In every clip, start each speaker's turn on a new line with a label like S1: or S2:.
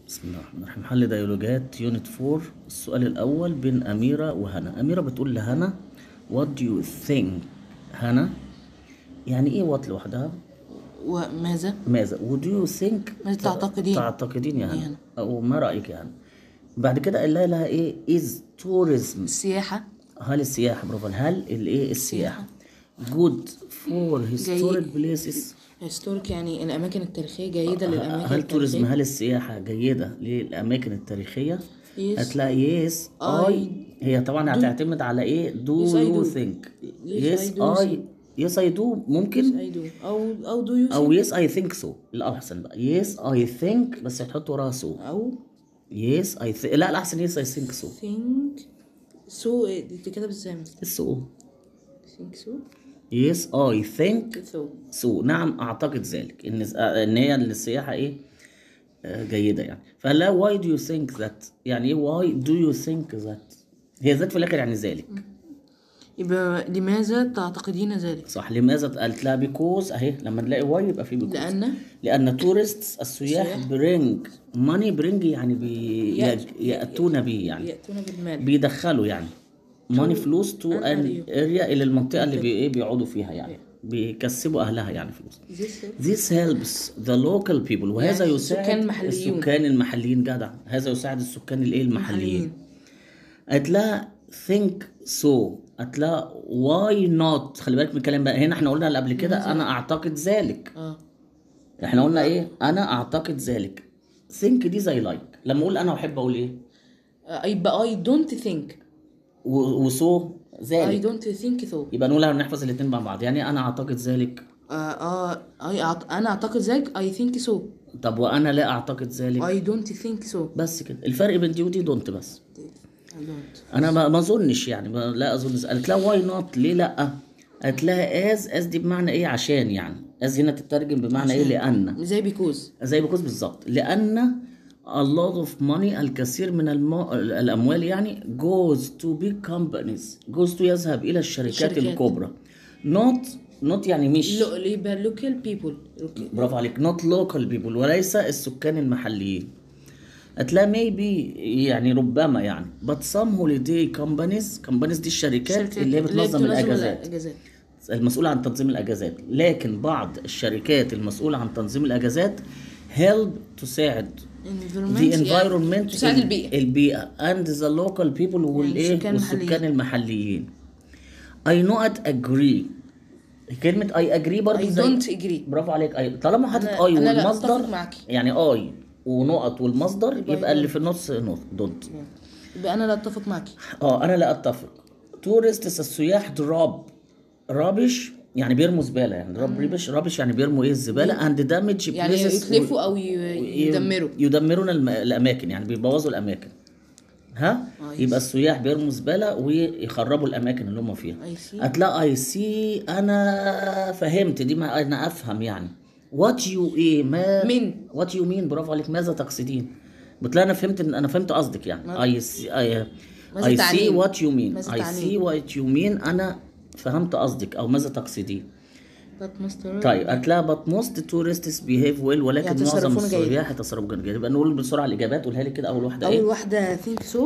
S1: بسم الله الرحمن الرحيم حل ديالوجات يونت 4 السؤال الأول بين أميرة وهنا أميرة بتقول لهنا what do you think هنا يعني إيه what لوحدها
S2: وماذا
S1: ماذا would you think
S2: ماذا تعتقدين؟
S1: تعتقدين يا
S2: يا
S1: هنا
S2: هنا.
S1: أو ما رأيك يا هنا بعد كده قال لها إيه is tourism
S2: السياحة
S1: هل السياحة برافو هل الإيه السياحة good for historic places
S2: هيستوريك يعني الأماكن التاريخية جيدة للأماكن
S1: هل توريزم
S2: التاريخية
S1: هل السياحة جيدة للأماكن التاريخية؟
S2: Yes.
S1: هتلاقي يس اي هي طبعا هتعتمد على ايه؟ دو
S2: Yes, I
S1: يو
S2: do.
S1: ثينك
S2: Yes,
S1: يس
S2: I do
S1: اي يس اي دو ممكن
S2: أي دو أو أو دو يو
S1: او يس اي ثينك سو الاحسن بقى يس اي ثينك بس هتحط وراها سو
S2: أو
S1: يس اي لا الاحسن يس اي ثينك سو
S2: think so دي بتتكتب ازاي مثلا
S1: سو
S2: think so
S1: يس اي ثينك
S2: so
S1: سو نعم اعتقد ذلك ان ان هي السياحه ايه آه، جيده يعني فلا واي دو يو ثينك ذات يعني ايه واي دو يو ثينك ذات هي ذات في الاخر يعني ذلك
S2: يبقى لماذا تعتقدين ذلك
S1: صح لماذا قالت لها بيكوز اهي لما نلاقي واي يبقى في بيكوز
S2: لأن
S1: لان تورست السياح برينج ماني برينج يعني بي
S2: يأت-
S1: ياتون به يعني
S2: يأتون بالمال
S1: بيدخلوا يعني ماني فلوس تو
S2: an
S1: ان
S2: area.
S1: اريا الى المنطقه اللي بي ايه بيقعدوا فيها يعني بيكسبوا اهلها يعني فلوس
S2: This
S1: This helps the local people وهذا
S2: يعني
S1: يساعد
S2: السكان المحليون.
S1: السكان المحليين جدع هذا يساعد السكان الايه المحليين قالت لها think so قالت لها why not خلي بالك من الكلام بقى هنا احنا قلنا اللي قبل كده انا اعتقد ذلك
S2: اه
S1: احنا قلنا ايه انا اعتقد ذلك think دي زي like لما اقول انا احب اقول ايه
S2: آه، يبقى I don't think
S1: و- وسو
S2: I
S1: ذلك
S2: don't think so
S1: يبقى نقولها نحفظ الاثنين مع بعض يعني انا اعتقد ذلك
S2: آه, آه I أعت... أنا أعتقد ذلك I think so
S1: طب وانا لا اعتقد ذلك
S2: I don't think so
S1: بس كده الفرق بين دي ودي دونت بس
S2: I don't
S1: انا ما ما اظنش يعني ما لا اظن قالت لها واي نوت ليه لا قالت لها از از دي بمعنى ايه عشان يعني از هنا تترجم بمعنى ايه لان
S2: زي بيكوز
S1: زي بكوز بالظبط لان a lot of money الكثير من المو... الاموال يعني goes to big companies goes to يذهب الى الشركات,
S2: الشركات.
S1: الكبرى not not يعني مش
S2: لو يبقى local people Okay.
S1: برافو عليك not local people وليس السكان المحليين هتلاقي maybe يعني ربما يعني but some holiday companies companies دي الشركات اللي هي بتنظم الاجازات
S2: الأجازات
S1: المسؤولة عن تنظيم الأجازات لكن بعض الشركات المسؤولة عن تنظيم الأجازات help تساعد
S2: environment
S1: the environment
S2: يعني تساعد
S1: ال-
S2: البيئة
S1: البيئة and the local people والإيه
S2: السكان
S1: والسكان المحليين I not agree كلمة I agree برضه
S2: I
S1: زي
S2: don't agree
S1: برافو عليك أي طالما حاطط
S2: أنا-
S1: اي
S2: أنا لا
S1: والمصدر
S2: أتفق معاكي.
S1: يعني اي ونقط والمصدر
S2: يبقى
S1: يبقى اللي في النص نوت دونت
S2: يبقى أنا لا أتفق معك
S1: اه انا لا اتفق تورستس السياح دروب رابش يعني بيرموا زباله يعني دروب رابش رابش يعني بيرموا ايه الزباله اند دامج
S2: يعني يتلفوا أو ي- يدمروا
S1: يدمرون الم... الاماكن يعني بيبوظوا الاماكن ها
S2: آه،
S1: يبقى السياح بيرموا زباله ويخربوا الاماكن اللي هم فيها
S2: I see.
S1: هتلاقي اي سي انا فهمت دي ما انا افهم يعني وات يو ايه ما
S2: من.
S1: وات يو مين برافو عليك ماذا تقصدين بتلاقي انا فهمت ان انا فهمت قصدك يعني اي سي اي
S2: ماذا
S1: اي سي
S2: تعنين؟
S1: وات يو مين
S2: ماذا
S1: اي
S2: تعنين؟
S1: سي وات يو مين انا فهمت قصدك او ماذا تقصدين
S2: But Mr.
S1: طيب هتلاقي but most tourists behave well ولكن
S2: يتصرفون
S1: معظم
S2: جيدا.
S1: السياح يتصرفون جيدا يبقى نقول بسرعه الاجابات قولها لي كده اول واحده
S2: أول
S1: ايه
S2: واحدة think so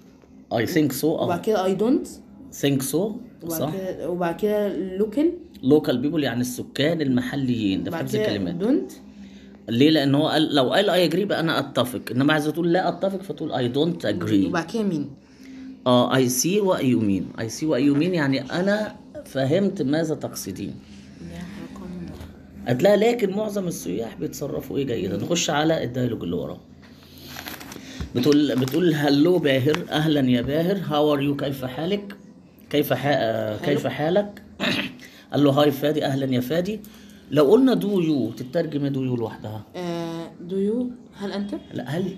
S1: I think so اه
S2: وبعد كده I don't
S1: think so
S2: وبعد
S1: صح
S2: كده وبعد كده local
S1: local people يعني السكان المحليين ده في
S2: وبعد
S1: حفظ
S2: كده
S1: الكلمات
S2: don't
S1: ليه لان هو قال لو قال اي اجري بقى انا اتفق انما عايزه تقول لا اتفق فتقول اي دونت اجري
S2: وبعد كده مين
S1: اه اي سي وات يو مين اي سي وات يو مين يعني انا فهمت ماذا تقصدين
S2: ده رقم
S1: هتلاقي لكن معظم السياح بيتصرفوا ايه جيدا نخش على الدايلوج اللي وراه بتقول بتقول هلو باهر اهلا يا باهر هاو ار يو كيف حالك كيف ح... آه، كيف حالك قال له هاي فادي اهلا يا فادي لو قلنا دو يو تترجم دو يو لوحدها
S2: آه do you هل أنت
S1: لا هل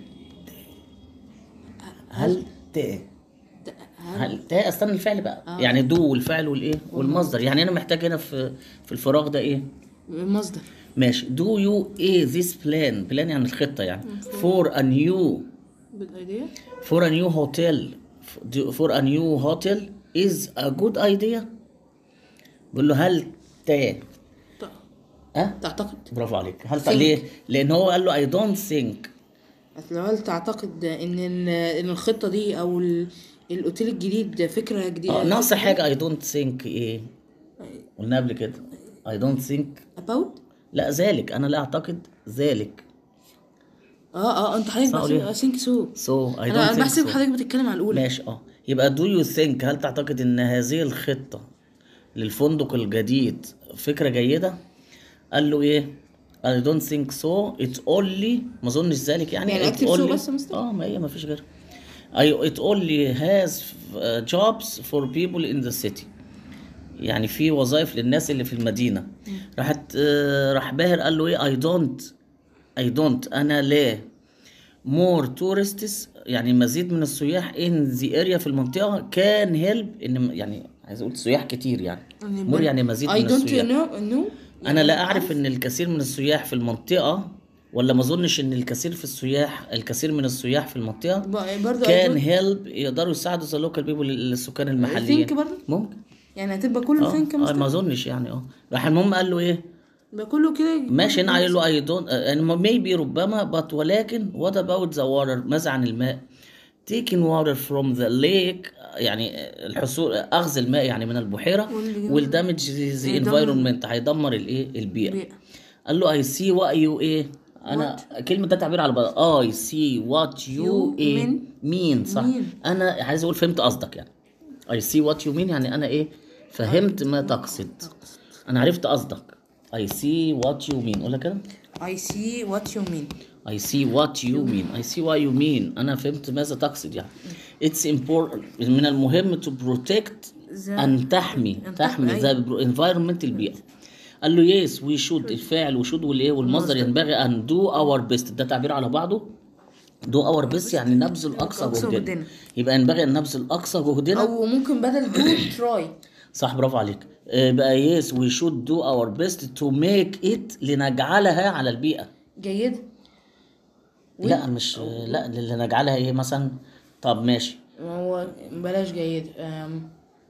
S1: هل تاء
S2: ت-
S1: هل تاء استنى الفعل بقى آه. يعني دو والفعل والايه والمصدر يعني انا محتاج هنا في في الفراغ ده ايه
S2: مصدر
S1: ماشي do you a this plan plan يعني الخطة يعني for a new
S2: بالأيديا
S1: for a new hotel for a new hotel is a good idea بقول له هل تا
S2: ت-
S1: أه؟
S2: تعتقد
S1: برافو عليك هل تا ليه؟ لأن هو قال له I don't think
S2: أصل هل تعتقد ان ال- ان الخطه دي او ال- الاوتيل الجديد فكره جديده
S1: اه ناقص حاجه اي دونت ثينك ايه قلنا قبل كده اي دونت ثينك
S2: about
S1: لا ذلك انا لا اعتقد ذلك
S2: اه اه انت حضرتك
S1: صح
S2: بحسب
S1: ولا إيه؟
S2: I think so
S1: سو اي
S2: انا
S1: دونت
S2: أنا
S1: ثينك
S2: بحسب حضرتك بتتكلم على الاولى
S1: ماشي اه يبقى دو يو ثينك هل تعتقد ان هذه الخطه للفندق الجديد فكره جيده قال له ايه I don't think so it's only ما اظنش ذلك يعني
S2: يعني
S1: it
S2: اكتب so
S1: only-
S2: بس يا مستر؟
S1: اه ما هي ما فيش غيرها I, it only has uh, jobs for people in the city يعني في وظائف للناس اللي في المدينة راحت آه، راح باهر قال له ايه I don't I don't أنا لا more tourists يعني مزيد من السياح in the area في المنطقة can help إن يعني عايز أقول سياح كتير يعني more يعني مزيد
S2: I
S1: من
S2: don't
S1: السياح
S2: know know
S1: انا لا اعرف ان الكثير من السياح في المنطقه ولا ما اظنش ان الكثير في السياح الكثير من السياح في المنطقه
S2: ب- برضه I
S1: كان
S2: don't-
S1: هيلب يقدروا يساعدوا ذا لوكال بيبول السكان المحليين
S2: think برضه؟
S1: ممكن
S2: يعني هتبقى كله
S1: اه
S2: ثينك
S1: آه، ما اظنش يعني اه راح المهم قال له ايه
S2: يبقى كله كده
S1: ماشي هنا قايل له اي دونت ميبي ربما بط ولكن وات اباوت ذا واتر ماذا عن الماء taking water from the lake يعني الحصول اخذ الماء يعني من البحيره
S2: واللي-
S1: will damage the
S2: هيدمر-
S1: environment هيدمر الايه البيئه
S2: بيئة.
S1: قال له اي سي وات يو ايه انا كلمه ده تعبير على بعض اي سي وات يو
S2: You
S1: ايه
S2: mean-
S1: مين صح
S2: mean.
S1: انا عايز اقول فهمت قصدك يعني اي سي وات يو مين يعني انا ايه فهمت ما تقصد انا عرفت قصدك اي سي وات يو مين قولها كده
S2: I see what you mean
S1: I see what you mean I see what you mean أنا فهمت ماذا تقصد يعني It's important من المهم to protect
S2: The-
S1: أن تحمي
S2: أن
S1: تحمي
S2: تحمي،
S1: the environment البيئة قال له yes we should الفاعل وشود والإيه والمصدر ينبغي أن do our best ده تعبير على بعضه do our best يعني نبذل أقصى
S2: أقصى
S1: جهدنا
S2: جهدنا.
S1: يبقى ينبغي أن نبذل أقصى جهدنا
S2: او ممكن بدل do try
S1: صح برافو عليك آه، بقى yes we should do our best to make it لنجعلها على البيئة
S2: جيد
S1: لا مش لا اللي نجعلها ايه مثلا طب ماشي
S2: ما هو بلاش جيد أم...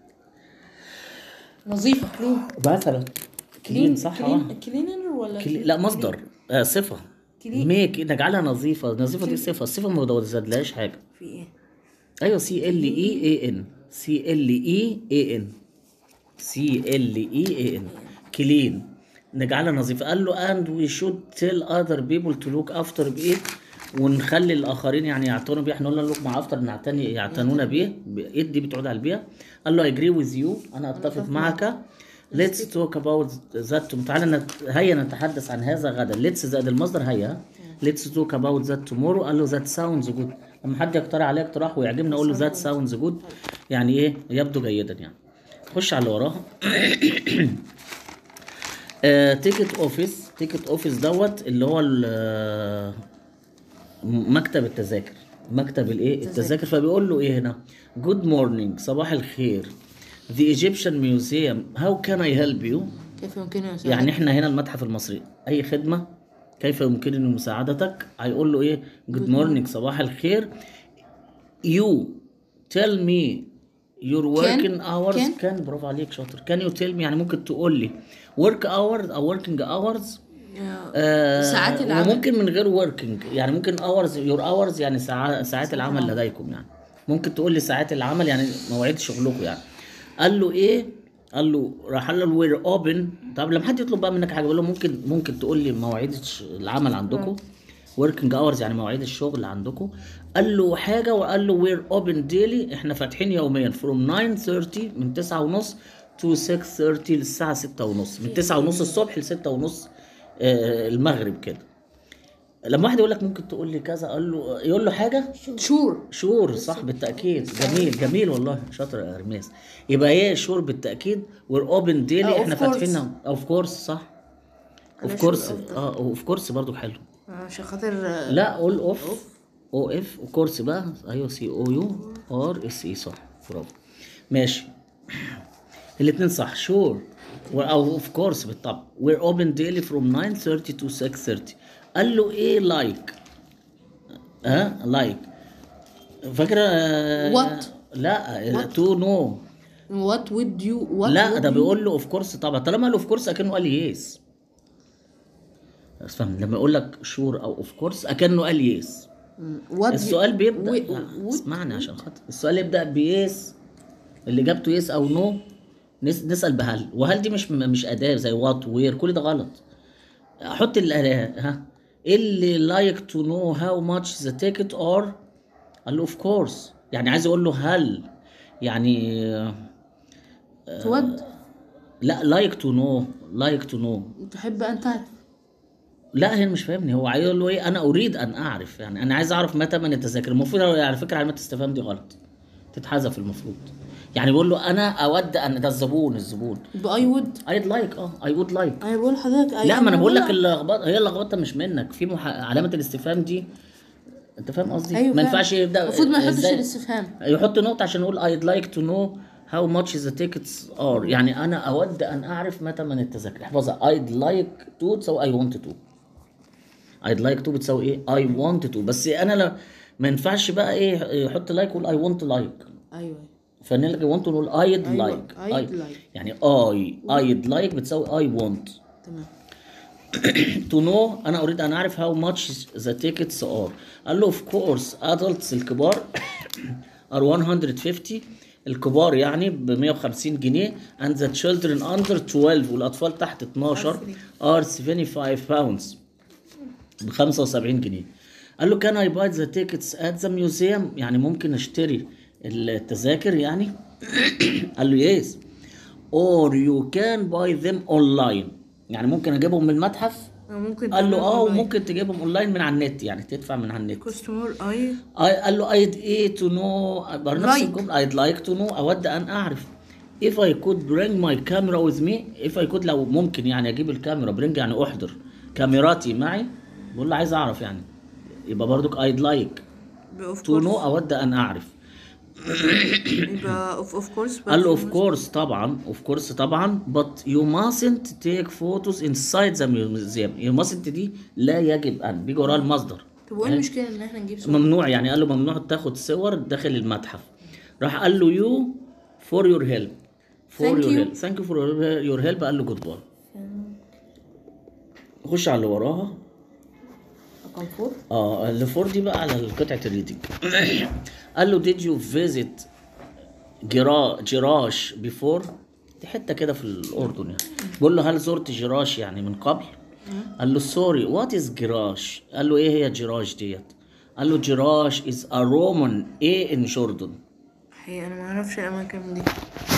S2: نظيفة كلين
S1: مثلا كلين صح اه
S2: كلين كلينر ولا
S1: كلي... لا مصدر آه صفة
S2: كلين.
S1: ميك نجعلها نظيفة نظيفة دي صفة الصفة ما بتزادلهاش حاجة
S2: في ايه
S1: ايوه سي ال اي اي ان سي ال اي اي ان سي ال اي اي ان كلين نجعلها نظيفة قال له and we should tell other people to look after it ونخلي الاخرين يعني يعتنوا بيه احنا قلنا look مع after نعتني يعتنون بيه it دي بتعود على البيئة قال له I agree with you انا اتفق معك let's talk about that تعالى نت... هيا نتحدث عن هذا غدا let's زائد المصدر هيا let's talk about that tomorrow قال له that sounds good لما حد يقترح عليه اقتراح ويعجبني اقول له that sounds good يعني ايه يبدو جيدا يعني خش على اللي وراها تيكت اوفيس تيكت اوفيس دوت اللي هو ال- مكتب التذاكر مكتب الايه التذاكر فبيقول له ايه هنا جود مورنينج صباح الخير The Egyptian Museum how can I help you
S2: كيف يمكنني أساعدك؟
S1: يعني احنا هنا المتحف المصري اي خدمه كيف يمكنني مساعدتك هيقول له ايه جود مورنينج صباح الخير you tell me your working hours
S2: can.
S1: كان برافو عليك شاطر can you tell me يعني ممكن تقول لي work hours او working hours
S2: يا-
S1: آه
S2: ساعات العمل.
S1: وممكن من غير working يعني ممكن hours your hours يعني ساعات ساعات العمل لديكم يعني ممكن تقول لي ساعات العمل يعني مواعيد شغلكم يعني قال له ايه قال له راح قال له وير اوبن طب لما حد يطلب بقى منك حاجه بيقول له ممكن ممكن تقول لي مواعيد الش- العمل عندكم working hours يعني مواعيد الشغل عندكم قال له حاجه وقال له وير اوبن ديلي احنا فاتحين يوميا فروم 9:30 من 9 ونص تو 6:30 للساعه 6 ونص من 9 ونص الصبح ل 6 ونص آه، المغرب كده لما واحد يقول لك ممكن تقول لي كذا قال له يقول له حاجه
S2: شور
S1: شور صح بالتاكيد جميل جميل والله شاطر يا ارميس يبقى ايه شور بالتاكيد وير اوبن
S2: آه،
S1: ديلي
S2: of
S1: احنا
S2: course.
S1: فاتحين اوف كورس صح اوف
S2: أنا
S1: كورس
S2: شور أفضل.
S1: اه اوف كورس برضو حلو
S2: عشان خاطر
S1: لا قول اوف او اف كورس بقى ايوه سي او يو ار اس اي صح برافو ماشي الاثنين صح شور او اوف كورس بالطبع وير اوبن ديلي فروم 9:30 تو 6:30 قال له ايه لايك ها لايك فاكره آه،
S2: What؟
S1: لا تو نو
S2: what would you what
S1: لا
S2: would
S1: ده
S2: you-
S1: بيقول له اوف كورس طبعا طالما قال اوف كورس اكنه قال يس بس فاهم لما يقول لك شور او اوف كورس اكنه قال يس
S2: وات
S1: السؤال بيبدا
S2: و-
S1: لا،
S2: would-
S1: اسمعني عشان خاطر السؤال يبدا بيس اللي اجابته يس او نو نس... نسال بهل وهل دي مش مش اداه زي وات وير كل ده غلط احط الاداه ها إيه اللي لايك تو نو هاو ماتش ذا تيكت اور قال له اوف كورس يعني عايز اقول له هل يعني
S2: تود
S1: لا لايك تو نو لايك تو نو
S2: تحب ان تعرف
S1: لا هي مش فاهمني هو عايز يقول له ايه انا اريد ان اعرف يعني انا عايز اعرف متى من التذاكر المفروض على فكره علامات الاستفهام دي غلط تتحذف المفروض يعني بيقول له انا اود ان ده الزبون الزبون
S2: باي وود
S1: I'd like اه I would like
S2: انا بقول لحضرتك
S1: لا ما انا بقول لك اللخبطه هي اللخبطه مش منك في مح... علامه الاستفهام دي انت فاهم قصدي
S2: ايوه
S1: ما
S2: فاهم.
S1: ينفعش يبدا
S2: المفروض ما يحطش
S1: إزاي؟
S2: الاستفهام
S1: يحط نقطه عشان يقول I'd like to know how much the tickets are يعني انا اود ان اعرف متى من التذاكر احفظها I'd like to تساوي I want to I'd like to بتساوي ايه I want to بس انا لا ما ينفعش بقى ايه يحط لايك يقول I want to like
S2: ايوه
S1: فنلغي want نقول I'd
S2: أيوة،
S1: like
S2: I'd
S1: I-
S2: like.
S1: يعني I I'd like بتساوي I want
S2: تمام
S1: to know انا اريد ان اعرف how much the tickets are قال له of course adults الكبار are 150 الكبار يعني ب 150 جنيه and the children under 12 والاطفال تحت 12 are 75 pounds ب 75 جنيه قال له can I buy the tickets at the museum يعني ممكن اشتري التذاكر يعني قال له yes or you can buy them online يعني ممكن اجيبهم من المتحف
S2: ممكن
S1: قال له اه وممكن تجيبهم اونلاين من على النت يعني تدفع من على النت
S2: كاستمر اي
S1: I- قال له I'd ايه to know برضه نفس
S2: Like.
S1: الجملة I'd like to know أود أن أعرف if I could bring my camera with me if I could لو ممكن يعني أجيب الكاميرا bring يعني أحضر كاميراتي معي بقول له عايز أعرف يعني يبقى برضك I'd like to know أود أن أعرف
S2: يبقى اوف اوف كورس
S1: قال له of course طبعا of course طبعا but you mustn't take photos inside the museum you mustn't دي لا يجب أن بيجي وراها المصدر
S2: طب وايه المشكله ان احنا نجيب صور
S1: ممنوع يعني قال له ممنوع تاخد صور داخل المتحف راح قال له يو فور يور هيلب فور
S2: Thank
S1: يور
S2: you.
S1: هيلب ثانك يو فور يور هيلب قال له جود باي خش على اللي وراها
S2: رقم فور
S1: اه اللي فور دي بقى على قطعه الريدنج قال له ديد يو فيزيت جرا جراش بيفور دي حته كده في الاردن يعني بقول له هل زرت جراش يعني من قبل قال له سوري وات از جراش قال له ايه هي جراش ديت قال له جراش از ا رومان ايه ان جوردن
S2: حقيقة انا ما اعرفش الاماكن دي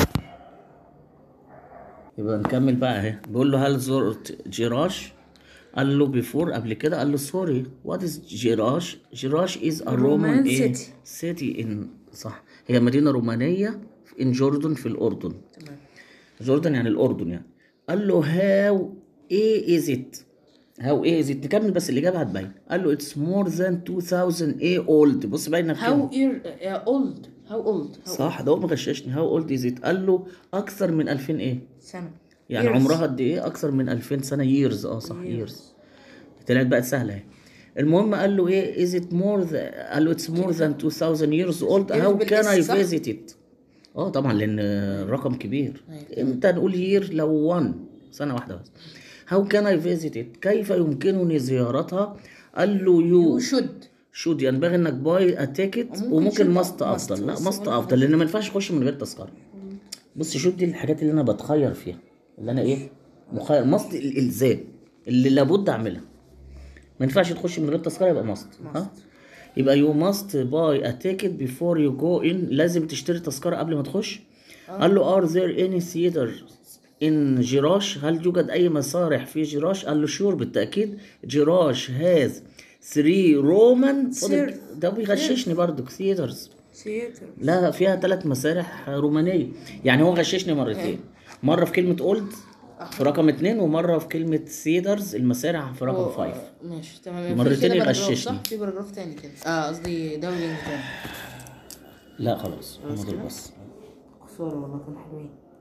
S1: يبقى نكمل بقى اهي بيقول له هل زرت جراش قال له بيفور قبل كده قال له سوري وات از جراش جراش از ا رومان
S2: Roman
S1: ايه
S2: city.
S1: سيتي ان صح هي مدينه رومانيه ان جوردن في الاردن
S2: تمام
S1: جوردن يعني الاردن يعني قال له هاو ايه از ات هاو ايه از ات نكمل بس الاجابه هتبين قال له اتس مور ذان 2000 ايه اولد بص باينه في
S2: هاو
S1: كلمة.
S2: اير اولد هاو اولد
S1: صح ده هو مغششني هاو اولد از ات قال له اكثر من 2000 ايه
S2: سنة
S1: يعني
S2: Years.
S1: عمرها قد ايه اكثر من 2000 سنه ييرز اه صح ييرز طلعت بقت سهله اهي المهم قال له ايه از ات مور قال له اتس مور ذان 2000 years old هاو كان اي
S2: بالإس صح؟
S1: فيزيت ات اه طبعا لان الرقم كبير امتى نقول يير لو 1 سنه واحده بس هاو كان اي فيزيت ات كيف يمكنني زيارتها قال له يو
S2: يو شود
S1: شود ينبغي انك باي اتيكت
S2: وممكن
S1: وممكن
S2: should
S1: ماست
S2: أو must،
S1: افضل لا
S2: بس
S1: ماست
S2: ولا
S1: افضل لان ما ينفعش اخش من غير تذكره بص شوف دي الحاجات اللي انا بتخير فيها اللي انا ايه مخير ماست الالزام اللي لابد اعملها ما ينفعش تخش من غير تذكره يبقى ماست ها يبقى يو ماست باي ا تيكت بيفور يو جو ان لازم تشتري تذكره قبل ما تخش قال له ار ذير اني ثياتر ان جراش هل يوجد اي مسارح في جراش قال له شور بالتاكيد جراش هاز 3 رومان
S2: Theatre.
S1: ده بيغششني برضو ثياترز
S2: سياتر
S1: لا فيها ثلاث مسارح رومانية يعني هو غششني مرتين مرة في كلمة اولد في رقم اتنين ومرة في كلمة سيدرز المسارح في رقم فايف
S2: ماشي تمام
S1: مرتين
S2: في كده باراجراف،
S1: يغششني.
S2: صح في باراجراف تاني كده اه قصدي دوري تاني
S1: لا خلاص هم دول بس
S2: خسارة والله كانوا حلوين